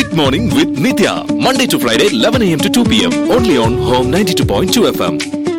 Weekday morning with Nitya. Monday to Friday, 11 a.m. to 2 p.m. Only on Home 92.2 FM.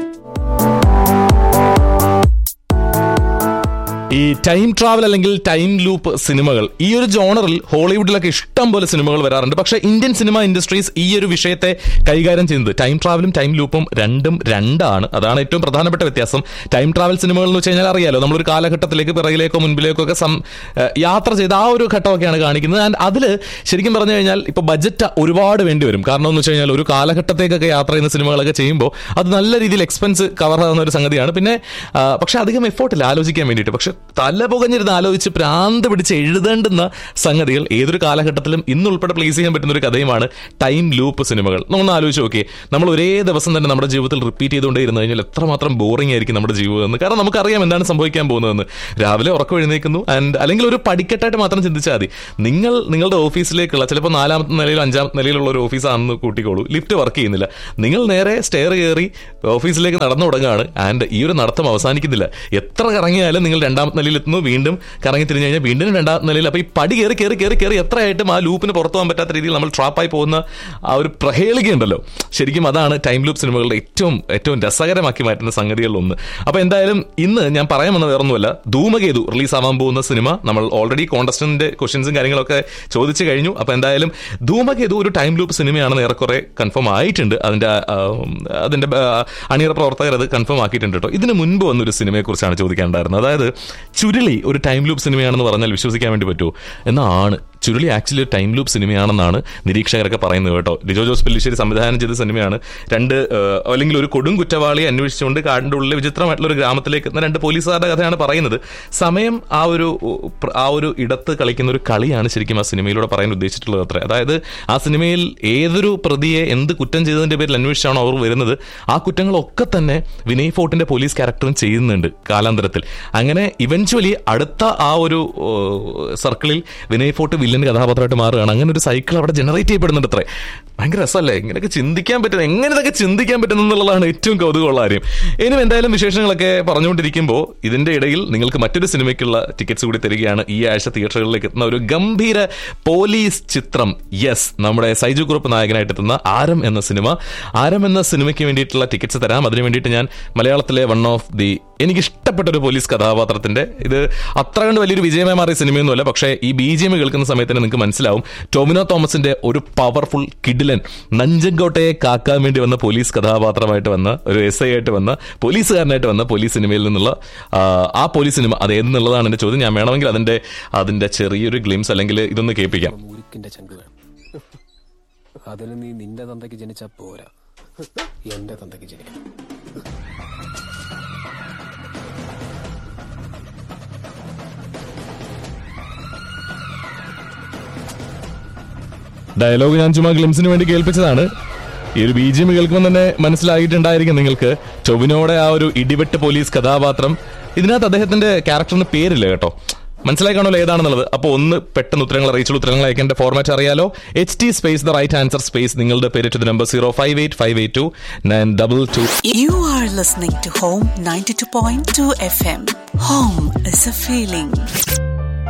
ഈ time travel അല്ലെങ്കിൽ time loop സിനിമകൾ ഈ ഒരു ജോണറിൽ ഹോളിവുഡിലൊക്കെ ഇഷ്ടം പോലെ സിനിമകൾ വരാറുണ്ട് പക്ഷേ ഇന്ത്യൻ സിനിമ ഇൻഡസ്ട്രീസ് ഈ ഒരു വിഷയത്തെ കൈകാര്യം ചെയ്യുന്നത് ടൈം ട്രാവലും ടൈം ലൂപ്പും രണ്ടും രണ്ടാണ് അതാണ് ഏറ്റവും പ്രധാനപ്പെട്ട വ്യത്യാസം ടൈം ട്രാവൽ സിനിമകൾ എന്ന് വെച്ച് കഴിഞ്ഞാൽ അറിയാലോ നമ്മളൊരു കാലഘട്ടത്തിലേക്ക് പിറകിലേക്കോ മുൻപിലേക്കോ ഒക്കെ സം ഏഹ് യാത്ര ചെയ്ത ആ ഒരു ഘട്ടമൊക്കെയാണ് കാണിക്കുന്നത് ആൻഡ് അതിൽ ശരിക്കും പറഞ്ഞു കഴിഞ്ഞാൽ ഇപ്പോൾ ബജറ്റ് ഒരുപാട് വേണ്ടി വരും കാരണം എന്ന് വെച്ച് കഴിഞ്ഞാൽ ഒരു കാലഘട്ടത്തേക്കൊക്കെ യാത്ര ചെയ്യുന്ന സിനിമകളൊക്കെ ചെയ്യുമ്പോൾ അത് നല്ല രീതിയിൽ എക്സ്പെൻസ് കവർ ആകുന്ന ഒരു സംഗതിയാണ് പിന്നെ ആ, പക്ഷെ അധികം എഫോർട്ടില്ല ആലോചിക്കാൻ വേണ്ടിയിട്ട് പക്ഷെ തല പുകഞ്ഞിരുന്ന് ആലോചിച്ച് പ്രാന്ത് പിടിച്ച് എഴുതേണ്ടുന്ന സംഗതികൾ ഏതൊരു കാലഘട്ടത്തിലും ഇന്നുൾപ്പെടെ പ്ലേസ് ചെയ്യാൻ പറ്റുന്ന ഒരു കഥയുമാണ് ടൈം ലൂപ്പ് സിനിമകൾ നമ്മളൊന്ന് ആലോചിച്ച് നോക്കിയേ നമ്മൾ ഒരേ ദിവസം തന്നെ നമ്മുടെ ജീവിതത്തിൽ റിപ്പീറ്റ് ചെയ്തുകൊണ്ടേ ഇരുന്ന് കഴിഞ്ഞാൽ എത്രമാത്രം ബോറിംഗ് ആയിരിക്കും നമ്മുടെ ജീവിതം എന്ന് കാരണം നമുക്കറിയാം എന്താണ് സംഭവിക്കാൻ പോകുന്നതെന്ന് രാവിലെ ഉറക്കം എഴുന്നേക്കുന്നു ആൻഡ് അല്ലെങ്കിൽ ഒരു പടിക്കെട്ടായിട്ട് മാത്രം ചിന്തിച്ചാൽ മതി നിങ്ങൾ നിങ്ങളുടെ ഓഫീസിലേക്കുള്ള ചിലപ്പോൾ നാലാമത്തെ നിലയിലോ അഞ്ചാമത്തെ നിലയിലുള്ള ഒരു ഓഫീസാണെന്ന് കൂട്ടിക്കോളൂ ലിഫ്റ്റ് വർക്ക് ചെയ്യുന്നില്ല നിങ്ങൾ നേരെ സ്റ്റെയർ കയറി ഓഫീസിലേക്ക് നടന്നു തുടങ്ങുകയാണ് ആൻഡ് ഈ ഒരു നടത്തം അവസാനിക്കുന്നില്ല എത്ര കറങ്ങിയാലും നിങ്ങൾ രണ്ടാമത്തെ നിലയിൽ എത്തുന്നു വീണ്ടും കറങ്ങി തിരിഞ്ഞു കഴിഞ്ഞാൽ വീണ്ടും രണ്ടാമത്തെ നിലയിൽ അപ്പോൾ ഈ പടി കയറി കയറി കയറി കയറി എത്രയായിട്ടും ആ ലൂപ്പിന് പുറത്തു പോകാൻ പറ്റാത്ത രീതിയിൽ നമ്മൾ ട്രാപ്പായി പോകുന്ന ആ ഒരു പ്രഹേളികയുണ്ടല്ലോ ശരിക്കും അതാണ് ടൈം ലൂപ്പ് സിനിമകളുടെ ഏറ്റവും ഏറ്റവും രസകരമാക്കി മാറ്റുന്ന സംഗതികളിലൊന്ന് അപ്പോൾ എന്തായാലും ഇന്ന് ഞാൻ പറയാൻ വന്നത് വേറൊന്നുമല്ല ധൂമകേതു റിലീസ് ആവാൻ പോകുന്ന സിനിമ നമ്മൾ ഓൾറെഡി കോണ്ടസ്റ്റന്റിന്റെ ക്വസ്റ്റ്യൻസും കാര്യങ്ങളൊക്കെ ചോദിച്ചു കഴിഞ്ഞു അപ്പോൾ എന്തായാലും ധൂമകേതു ഒരു ടൈം ലൂപ്പ് സിനിമയാണെന്ന് ഏറെക്കുറെ കൺഫേം ആയിട്ടുണ്ട് അതിന്റെ ആ, അതിന്റെ ആ, അണിയറ പ്രവർത്തകർ അത് കൺഫേം ആക്കിയിട്ടുണ്ട് കേട്ടോ ഇതിന് മുൻപ് വന്നൊരു സിനിമയെക്കുറിച്ചാണ് ചോദിക്കാനുണ്ടായിരുന്നത് അതായത് ചുരുളി ഒരു ടൈം ലൂപ്പ് സിനിമയാണെന്ന് പറഞ്ഞാൽ വിശ്വസിക്കാൻ വേണ്ടി പറ്റുമോ എന്നാണ് ചുരുളി ആക്ച്വലി ഒരു ടൈം ലൂപ്പ് സിനിമയാണെന്നാണ് നിരീക്ഷകരൊക്കെ പറയുന്നത് കേട്ടോ ലിജോ ജോസ് പെല്ലിശ്ശേരി സംവിധാനം ചെയ്ത സിനിമയാണ് രണ്ട് ഏഹ്, അല്ലെങ്കിൽ ഒരു കൊടും കുറ്റവാളിയെ അന്വേഷിച്ചുകൊണ്ട് കാടിന്റെ ഉള്ളിൽ വിചിത്രമായിട്ടുള്ള ഒരു ഗ്രാമത്തിലേക്ക് എത്തുന്ന രണ്ട് പോലീസുകാരുടെ കഥയാണ് പറയുന്നത് സമയം ആ ഒരു പ്ര- ആ ഒരു ഇടത്ത് കളിക്കുന്ന ഒരു കളിയാണ് ശരിക്കും ആ സിനിമയിലൂടെ പറയാൻ ഉദ്ദേശിച്ചിട്ടുള്ളത് അത്ര അതായത് ആ സിനിമയിൽ ഏതൊരു പ്രതിയെ എന്ത് കുറ്റം ചെയ്തതിന്റെ പേരിൽ അന്വേഷിച്ചാണോ അവർ വരുന്നത് ആ കുറ്റങ്ങളൊക്കെ തന്നെ വിനയ് ഫോർട്ടിന്റെ പോലീസ് ക്യാരക്ടറും ചെയ്യുന്നുണ്ട് കാലാന്തരത്തിൽ അങ്ങനെ ഇവൻച്വലി അടുത്ത ആ ഒരു സർക്കിളിൽ വിനയ് ഫോർട്ട് വില്ലൻ കഥാപാത്രമായിട്ട് മാറുകയാണ് അങ്ങനെ ഒരു സൈക്കിൾ അവിടെ ജനറേറ്റ് ചെയ്യപ്പെടുന്നുണ്ട് അത്രേ ഭയങ്കര രസമല്ലേ ഇങ്ങനെയൊക്കെ ചിന്തിക്കാൻ പറ്റുന്നത് എങ്ങനെ ഇതൊക്കെ ചിന്തിക്കാൻ പറ്റുന്നു എന്നുള്ളതാണ് ഏറ്റവും കൗതുകമുള്ള കാര്യം ഇനി എന്തായാലും വിശേഷങ്ങളൊക്കെ പറഞ്ഞുകൊണ്ടിരിക്കുമ്പോൾ ഇതിന്റെ ഇടയിൽ നിങ്ങൾക്ക് മറ്റൊരു സിനിമയ്ക്കുള്ള ടിക്കറ്റ്സ് കൂടി തരികയാണ് ഈ ആഴ്ച തിയേറ്ററുകളിലേക്ക് എത്തുന്ന ഒരു ഗംഭീര പോലീസ് ചിത്രം യെസ് നമ്മുടെ സൈജു കുറുപ്പ് നായകനായിട്ട് എത്തുന്ന ആരം എന്ന സിനിമ ആരം എന്ന സിനിമയ്ക്ക് വേണ്ടിയിട്ടുള്ള ടിക്കറ്റ്സ് തരാം അതിനു വേണ്ടിയിട്ട് ഞാൻ മലയാളത്തിലെ വൺ ഓഫ് ദി എനിക്ക് ഇഷ്ടപ്പെട്ട ഒരു പോലീസ് കഥാപാത്രത്തിന്റെ ഇത് അത്ര കണ്ട് വലിയൊരു വിജയമായി മാറിയ സിനിമയൊന്നുമല്ല പക്ഷേ ഈ ബി ജി എം കേൾക്കുന്ന സമയത്ത് തന്നെ നിങ്ങൾക്ക് മനസ്സിലാവും ടൊമിനോ തോമസിന്റെ ഒരു പവർഫുൾ കിഡിലൻ നഞ്ചൻകോട്ടയെ കാക്കാൻ വേണ്ടി വന്ന പോലീസ് കഥാപാത്രമായിട്ട് വന്ന ഒരു എസ് ഐ ആയിട്ട് വന്ന പോലീസുകാരനായിട്ട് വന്ന പോലീസ് സിനിമയിൽ നിന്നുള്ള ആ, ആ പോലീസ് സിനിമ അത് ഏതെന്നുള്ളതാണ് എന്റെ ചോദ്യം ഞാൻ വേണമെങ്കിൽ അതിന്റെ അതിന്റെ ചെറിയൊരു ഗ്ലിംസ് അല്ലെങ്കിൽ ഇതൊന്ന് കേൾപ്പിക്കാം മുരുക്കിന്റെ ചങ്ക് വേണം അതിന് നീ നിന്റെ തന്തയ്ക്ക് ജനിച്ചാ പോരാ എന്റെ തന്തയ്ക്ക് ജനിക്കണം ഡയലോഗ് ഞാൻ ചുമ്മാ ഗ്ലിംസിന് വേണ്ടി കേൾപ്പിച്ചതാണ് ഈ ഒരു ബി ജി എം കേൾക്കുമ്പോൾ തന്നെ മനസ്സിലായിട്ടുണ്ടായിരിക്കും നിങ്ങൾക്ക് ടൊവിനോടെ ആ ഒരു ഇടിവെട്ട് പോലീസ് കഥാപാത്രം ഇതിനകത്ത് അദ്ദേഹത്തിന്റെ ക്യാരക്ടറിന് പേരില്ല കേട്ടോ മനസ്സിലായി കാണുമല്ലോ ഏതാണെന്നുള്ളത് അപ്പോൾ ഒന്ന് പെട്ടെന്ന് ഉത്തരങ്ങൾ അറിയിച്ചുള്ള ഉത്തരങ്ങൾ അയക്കേണ്ട ഫോർമാറ്റ് അറിയാലോ H T space the right answer space നിങ്ങളുടെ പേര് to number zero five eight five eight two nine double two You are listening to Home 92.2 FM. Home is a feeling.